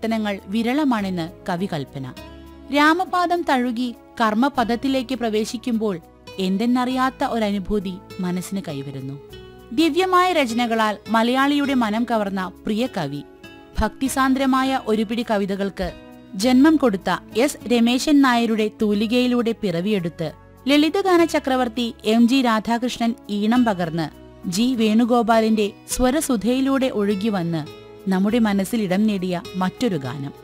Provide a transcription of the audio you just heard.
പ്രവർത്തനങ്ങൾ വിരളമാണെന്ന് കവി കൽപ്പന രാമപാദം തഴുകി കർമ്മപദത്തിലേക്ക് പ്രവേശിക്കുമ്പോൾ എന്തെന്നറിയാത്ത ഒരനുഭൂതി മനസ്സിന് കൈവരുന്നു ദിവ്യമായ രചനകളാൽ മലയാളിയുടെ മനം കവർന്ന പ്രിയ കവി ഭക്തിസാന്ദ്രമായ ഒരുപിടി കവിതകൾക്ക് ജന്മം കൊടുത്ത എസ് രമേശൻ നായരുടെ തൂലികയിലൂടെ പിറവിയെടുത്ത് ലളിതഗാന ചക്രവർത്തി എം ജി രാധാകൃഷ്ണൻ ഈണം പകർന്ന് ജി വേണുഗോപാലിന്റെ സ്വരസുധയിലൂടെ ഒഴുകി വന്ന് നമ്മുടെ മനസ്സിൽ ഇടം നേടിയ മറ്റൊരു ഗാനം